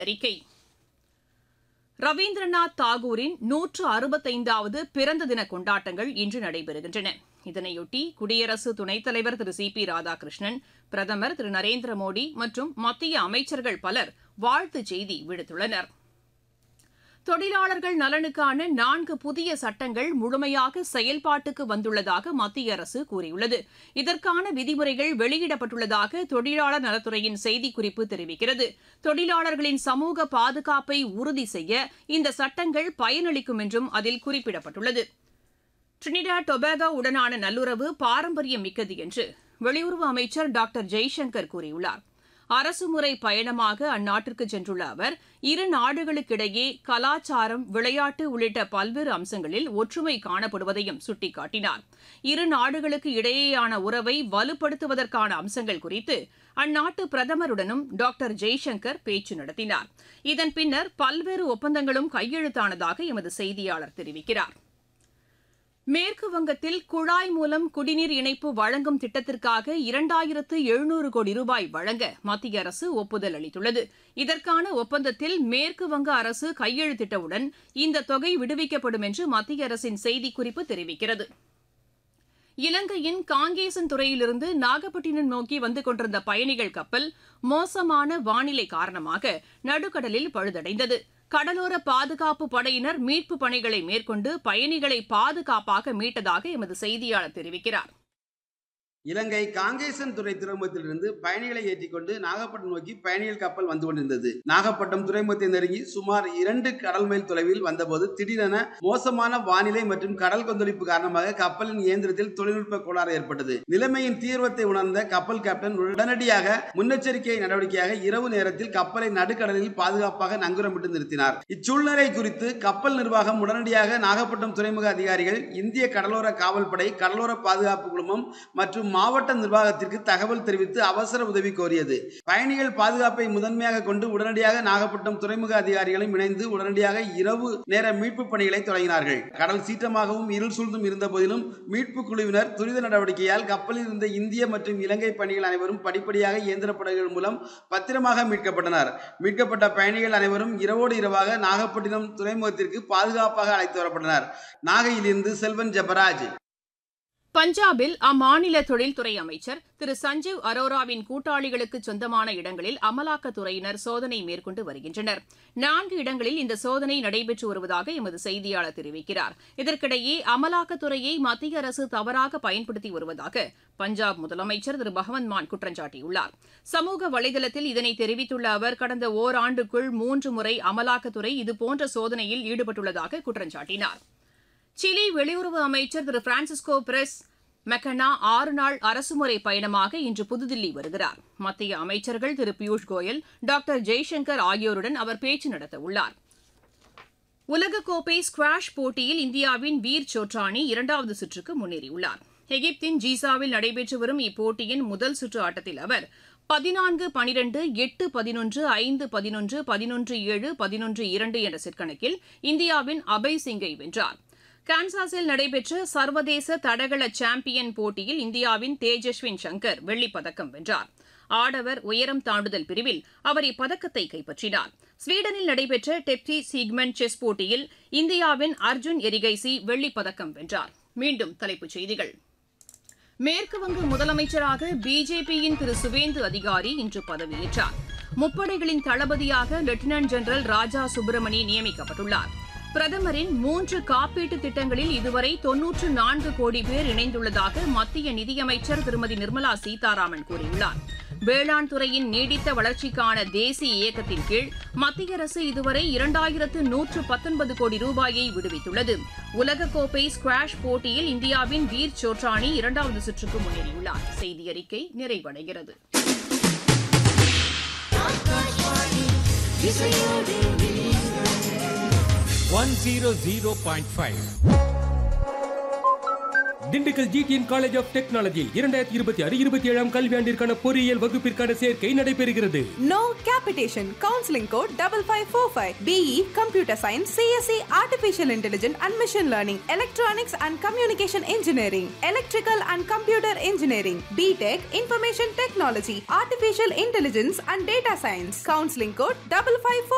அறிக்கை ரவீந்திரநாத் தாகூரின் நூற்று அறுபத்தைந்தாவது பிறந்த தின கொண்டாட்டங்கள் இன்று நடைபெறுகின்றன இதனையொட்டி குடியரசு துணைத் தலைவர் திரு சி பி ராதாகிருஷ்ணன் பிரதமர் திரு நரேந்திர மோடி மற்றும் மத்திய அமைச்சர்கள் பலர் வாழ்த்துச் செய்தி விடுத்துள்ளனர் தொழிலாளர்கள் நலனுக்கான நான்கு புதிய சட்டங்கள் முழுமையாக செயல்பாட்டுக்கு வந்துள்ளதாக மத்திய அரசு கூறியுள்ளது இதற்கான விதிமுறைகள் வெளியிடப்பட்டுள்ளதாக தொழிலாளர் நலத்துறையின் செய்திக்குறிப்பு தெரிவிக்கிறது தொழிலாளர்களின் சமூக பாதுகாப்பை உறுதி செய்ய இந்த சட்டங்கள் பயனளிக்கும் என்றும் அதில் குறிப்பிடப்பட்டுள்ளது டிரினிடா டொபாகோ உடனான நல்லுறவு பாரம்பரியம் மிக்கது என்று வெளியுறவு அமைச்சர் டாக்டர் ஜெய்சங்கர் கூறியுள்ளார் அரசுமுறை பயணமாக அந்நாட்டிற்கு சென்றுள்ள அவர் இரு நாடுகளுக்கிடையே கலாச்சாரம் விளையாட்டு உள்ளிட்ட பல்வேறு அம்சங்களில் ஒற்றுமை காணப்படுவதையும் சுட்டிக்காட்டினார் இரு நாடுகளுக்கு இடையேயான உறவை வலுப்படுத்துவதற்கான அம்சங்கள் குறித்து அந்நாட்டு பிரதமருடனும் டாக்டர் ஜெய்சங்கர் பேச்சு நடத்தினார் இதன் பின்னர் பல்வேறு ஒப்பந்தங்களும் கையெழுத்தானதாக எமது செய்தியாளர் தெரிவிக்கிறார் மேற்கு வங்கத்தில் குழாய் மூலம் குடிநீர் இணைப்பு வழங்கும் திட்டத்திற்காக இரண்டாயிரத்து எழுநூறு கோடி ரூபாய் வழங்க மத்திய அரசு ஒப்புதல் அளித்துள்ளது இதற்கான ஒப்பந்தத்தில் மேற்கு வங்க அரசு கையெழுத்திட்டவுடன் இந்த தொகை விடுவிக்கப்படும் என்று மத்திய அரசின் செய்திக்குறிப்பு தெரிவிக்கிறது இலங்கையின் காங்கேசன் துறையிலிருந்து நாகப்பட்டினம் நோக்கி வந்து கொண்டிருந்த பயணிகள் கப்பல் மோசமான வானிலை காரணமாக நடுக்கடலில் பழுதடைந்தது கடலோர பாதுகாப்பு படையினர் மீட்பு பணிகளை மேற்கொண்டு பயணிகளை பாதுகாப்பாக மீட்டதாக எமது செய்தியாளர் தெரிவிக்கிறார் இலங்கை காங்கேசன் துறை துறைமுகத்திலிருந்து பயணிகளை ஏற்றிக்கொண்டு நாகப்பட்டினம் நோக்கி பயணிகள் கப்பல் வந்து கொண்டிருந்தது நாகப்பட்டினம் துறைமுகத்தை நெருங்கி சுமார் இரண்டு கடல் மைல் தொலைவில் வந்தபோது திடீரென மோசமான வானிலை மற்றும் கடல் கொந்தளிப்பு காரணமாக கப்பலின் இயந்திரத்தில் தொழில்நுட்ப கோளாறு ஏற்பட்டது நிலைமையின் தீவிரத்தை உணர்ந்த கப்பல் கேப்டன் உடனடியாக முன்னெச்சரிக்கை நடவடிக்கையாக இரவு நேரத்தில் கப்பலை நடுக்கடலில் பாதுகாப்பாக நங்குரமிட்டு நிறுத்தினார் இச்சூழ்நிலை குறித்து கப்பல் நிர்வாகம் உடனடியாக நாகப்பட்டினம் துறைமுக அதிகாரிகள் இந்திய கடலோர காவல்படை கடலோர பாதுகாப்பு குழுமம் மற்றும் மாவட்ட நிர்வாகத்திற்கு தகவல் தெரிவித்து அவசர உதவி கோரியது பயணிகள் பாதுகாப்பை முதன்மையாக கொண்டு உடனடியாக நாகப்பட்டினம் துறைமுக அதிகாரிகளும் இணைந்து உடனடியாக இரவு நேர மீட்பு பணிகளை தொடங்கினார்கள் கடல் சீற்றமாகவும் இருள் சூழ்ந்தும் இருந்த போதிலும் மீட்பு குழுவினர் துரித நடவடிக்கையால் கப்பலில் இருந்த இந்திய மற்றும் இலங்கை பயணிகள் அனைவரும் படிப்படியாக இயந்திர படகுகள் மூலம் பத்திரமாக மீட்கப்பட்டனர் மீட்கப்பட்ட பயணிகள் அனைவரும் இரவோடு இரவாக நாகப்பட்டினம் துறைமுகத்திற்கு பாதுகாப்பாக அழைத்து வரப்பட்டனர் நாகையிலிருந்து செல்வன் ஜபராஜ் பஞ்சாபில் அம்மாநில தொழில்துறை அமைச்சர் திரு சஞ்சீவ் அரோராவின் கூட்டாளிகளுக்கு சொந்தமான இடங்களில் அமலாக்கத்துறையினர் சோதனை மேற்கொண்டு வருகின்றனர் நான்கு இடங்களில் இந்த சோதனை நடைபெற்று வருவதாக எமது செய்தியாளர் தெரிவிக்கிறார் இதற்கிடையே அமலாக்கத்துறையை மத்திய அரசு தவறாக பயன்படுத்தி வருவதாக பஞ்சாப் முதலமைச்சர் திரு பகவந்த் மான் குற்றம் சாட்டியுள்ளார் சமூக வலைதளத்தில் இதனை தெரிவித்துள்ள அவர் கடந்த ஓராண்டுக்குள் மூன்று முறை அமலாக்கத்துறை இதுபோன்ற சோதனையில் ஈடுபட்டுள்ளதாக குற்றம் சாட்டினார் சிலி வெளியுறவு அமைச்சர் திரு பிரான்சிஸ்கோ பிரஸ் மெக்கனா ஆறு நாள் அரசுமுறை பயணமாக இன்று புதுதில்லி வருகிறார் மத்திய அமைச்சர்கள் திரு பியூஷ் கோயல் டாக்டர் ஜெய்சங்கர் ஆகியோருடன் அவர் பேச்சு நடத்த உள்ளார் உலகக்கோப்பை ஸ்குவாஷ் போட்டியில் இந்தியாவின் வீர் சோட்ரானி இரண்டாவது சுற்றுக்கு முன்னேறியுள்ளார் எகிப்தின் ஜீசாவில் நடைபெற்று வரும் இப்போட்டியின் முதல் சுற்று ஆட்டத்தில் அவர் பதினான்கு பனிரெண்டு எட்டு பதினொன்று ஐந்து பதினொன்று பதினொன்று ஏழு பதினொன்று இரண்டு என்ற செட் கணக்கில் இந்தியாவின் அபய் சிங்கை வென்றார் கான்சாஸில் நடைபெற்ற சர்வதேச தடகள சாம்பியன் போட்டியில் இந்தியாவின் தேஜஸ்வின் சங்கர் வெள்ளிப் பதக்கம் வென்றார் ஆடவர் உயரம் தாண்டுதல் பிரிவில் அவர் இப்பதக்கத்தை கைப்பற்றினார் ஸ்வீடனில் நடைபெற்ற டெப்டி சீக்மெண்ட் செஸ் போட்டியில் இந்தியாவின் அர்ஜுன் எரிகைசி வெள்ளிப் பதக்கம் வென்றார் மீண்டும் தலைப்புச் செய்திகள் மேற்குவங்க முதலமைச்சராக பிஜேபியின் திரு சுவேந்து அதிகாரி இன்று பதவியேற்றார் முப்படைகளின் தளபதியாக லெப்டினன்ட் ஜெனரல் ராஜா சுப்பிரமணி நியமிக்கப்பட்டுள்ளார் பிரதமரின் மூன்று காப்பீட்டு திட்டங்களில் இதுவரை தொன்னூற்று நான்கு கோடி பேர் இணைந்துள்ளதாக மத்திய நிதியமைச்சர் திருமதி நிர்மலா சீதாராமன் கூறியுள்ளார் வேளாண் துறையின் நீடித்த வளர்ச்சிக்கான தேசிய இயக்கத்தின் கீழ் மத்திய அரசு இதுவரை இரண்டாயிரத்து நூற்று பத்தொன்பது கோடி ரூபாயை விடுவித்துள்ளது உலகக்கோப்பை ஸ்குவாஷ் போட்டியில் இந்தியாவின் வீர் சோட்ரானி இரண்டாவது சுற்றுக்கு முன்னேறியுள்ளார் செய்தி அறிக்கை நிறைவடைகிறது one zero zero point five Dindigul GTN college of technology இரண்டாயிரத்தி இருபத்தி ஆறு இருபத்தி ஏழாம் கல்வியாண்டிற்கான பொறியியல் வகுப்பிற்கான சேர்க்கை நடைபெறுகிறது No capitation. Counseling code double five four five. BE Computer Science, CSE Artificial Intelligence and Machine Learning, Electronics and Communication Engineering, Electrical and Computer Engineering, BTech Information Technology, Artificial Intelligence and Data Science. Counseling code double five four